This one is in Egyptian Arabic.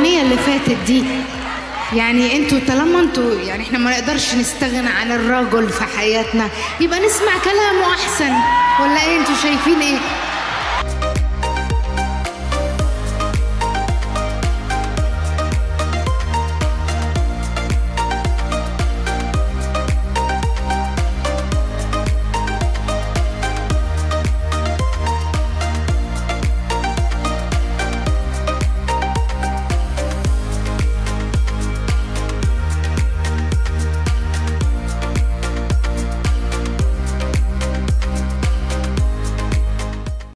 الاغنيه اللي فاتت دي يعني انتوا طالما انتوا يعني احنا ما نقدرش نستغنى عن الرجل في حياتنا يبقى نسمع كلامه احسن ولا ايه انتوا شايفين ايه